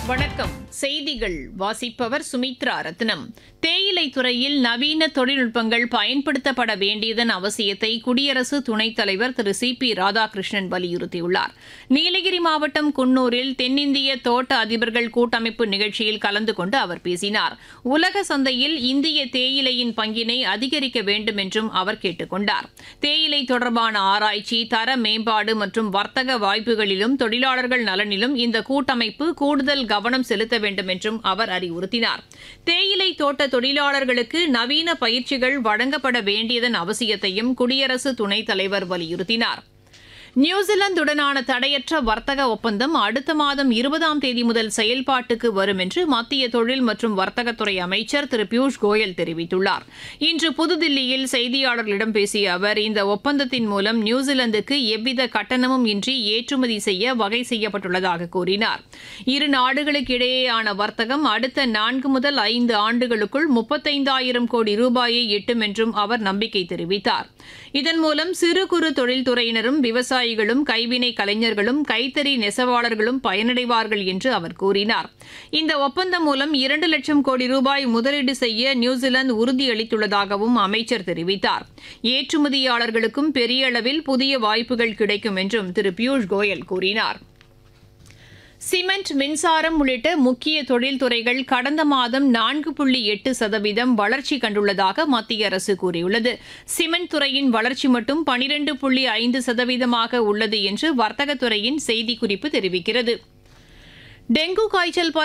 வணக்கம் செய்திகள் வாசிப்பவர் சுமித்ரா ரத்னம் தேயிலை துறையில் நவீன தொழில்நுட்பங்கள் பயன்படுத்தப்பட வேண்டியதன் அவசியத்தை குடியரசு துணைத் தலைவர் திரு சி பி ராதாகிருஷ்ணன் வலியுறுத்தியுள்ளார் நீலகிரி மாவட்டம் குன்னூரில் தென்னிந்திய தோட்ட அதிபர்கள் கூட்டமைப்பு நிகழ்ச்சியில் கலந்து கொண்டு அவர் பேசினார் உலக சந்தையில் இந்திய தேயிலையின் பங்கினை அதிகரிக்க வேண்டும் என்றும் அவர் கேட்டுக் கொண்டார் தேயிலை தொடர்பான ஆராய்ச்சி தர மேம்பாடு மற்றும் வர்த்தக வாய்ப்புகளிலும் தொழிலாளர்கள் நலனிலும் இந்த கூட்டமைப்பு கூடுதல் கவனம் செலுத்த வேண்டும் என்றும் அவர் அறிவுறுத்தினார் தேயிலை தோட்ட தொழிலாளர்களுக்கு நவீன பயிற்சிகள் வழங்கப்பட வேண்டியதன் அவசியத்தையும் குடியரசு துணைத் தலைவர் வலியுறுத்தினார் நியூசிலாந்துடனான தடையற்ற வர்த்தக ஒப்பந்தம் அடுத்த மாதம் இருபதாம் தேதி முதல் செயல்பாட்டுக்கு வரும் என்று மத்திய தொழில் மற்றும் வர்த்தகத்துறை அமைச்சர் திரு பியூஷ் கோயல் தெரிவித்துள்ளார் இன்று புதுதில்லியில் செய்தியாளர்களிடம் பேசிய அவர் இந்த ஒப்பந்தத்தின் மூலம் நியூசிலாந்துக்கு எவ்வித கட்டணமும் இன்றி ஏற்றுமதி செய்ய வகை செய்யப்பட்டுள்ளதாக கூறினார் இரு நாடுகளுக்கு இடையேயான வர்த்தகம் அடுத்த நான்கு முதல் ஐந்து ஆண்டுகளுக்குள் முப்பத்தைந்தாயிரம் கோடி ரூபாயை எட்டும் என்றும் அவர் நம்பிக்கை தெரிவித்தார் இதன் மூலம் சிறு குறு தொழில்துறையினரும் விவசாயிகளும் கைவினை கலைஞர்களும் கைத்தறி நெசவாளர்களும் பயனடைவார்கள் என்று அவர் கூறினார் இந்த ஒப்பந்தம் மூலம் இரண்டு லட்சம் கோடி ரூபாய் முதலீடு செய்ய நியூசிலாந்து உறுதியளித்துள்ளதாகவும் அமைச்சர் தெரிவித்தார் ஏற்றுமதியாளர்களுக்கும் பெரிய அளவில் புதிய வாய்ப்புகள் கிடைக்கும் என்றும் திரு பியூஷ் கோயல் கூறினார் சிமெண்ட் மின்சாரம் உள்ளிட்ட முக்கிய தொழில்துறைகள் கடந்த மாதம் நான்கு புள்ளி எட்டு சதவீதம் வளர்ச்சி கண்டுள்ளதாக மத்திய அரசு கூறியுள்ளது சிமெண்ட் துறையின் வளர்ச்சி மட்டும் பனிரெண்டு புள்ளி ஐந்து சதவீதமாக உள்ளது என்று வர்த்தகத்துறையின் செய்திக்குறிப்பு தெரிவிக்கிறது டெங்கு காய்ச்சல்